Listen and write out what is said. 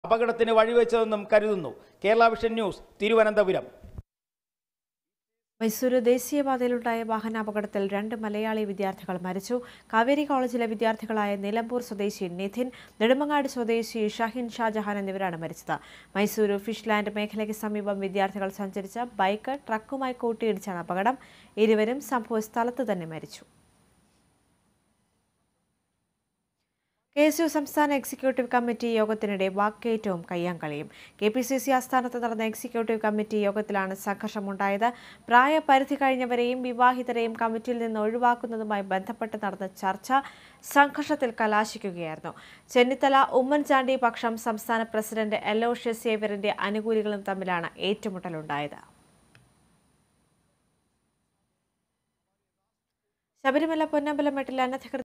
അപകടത്തിന് വഴിവെച്ചതെന്നും കരുതുന്നു കേരള വിഷൻ ന്യൂസ് തിരുവനന്തപുരം മൈസൂരു ദേശീയപാതയിലുണ്ടായ വാഹനാപകടത്തിൽ രണ്ട് മലയാളി വിദ്യാർത്ഥികൾ മരിച്ചു കാവേരി കോളേജിലെ വിദ്യാർത്ഥികളായ നിലമ്പൂർ സ്വദേശി നിധിൻ നെടുമങ്ങാട് സ്വദേശി ഷഹിൻ ഷാജഹാൻ എന്നിവരാണ് മരിച്ചത് മൈസൂരു ഫിഷ് ലാൻഡ് മേഖലയ്ക്ക് സമീപം വിദ്യാർത്ഥികൾ സഞ്ചരിച്ച ബൈക്ക് ട്രക്കുമായി കൂട്ടിയിടിച്ചാണ് അപകടം ഇരുവരും സംഭവ സ്ഥലത്ത് തന്നെ മരിച്ചു കെ എസ് യു സംസ്ഥാന എക്സിക്യൂട്ടീവ് കമ്മിറ്റി യോഗത്തിനിടെ വാക്കേറ്റവും കയ്യാങ്കളിയും കെ പി സി സി ആസ്ഥാനത്ത് നടന്ന എക്സിക്യൂട്ടീവ് കമ്മിറ്റി യോഗത്തിലാണ് സംഘർഷമുണ്ടായത് പ്രായപരിധി കഴിഞ്ഞവരെയും വിവാഹിതരെയും കമ്മിറ്റിയിൽ നിന്ന് ഒഴിവാക്കുന്നതുമായി ബന്ധപ്പെട്ട് നടന്ന ചർച്ച സംഘർഷത്തിൽ കലാശിക്കുകയായിരുന്നു ചെന്നിത്തല ഉമ്മൻചാണ്ടി പക്ഷം സംസ്ഥാന പ്രസിഡന്റ് എലോഷ്യസ് സേവ്യറിന്റെ അനുകൂലികളും തമ്മിലാണ് ഏറ്റുമുട്ടലുണ്ടായത് ശബരിമല പൊന്നമ്പലമെട്ടിൽ അനധികൃത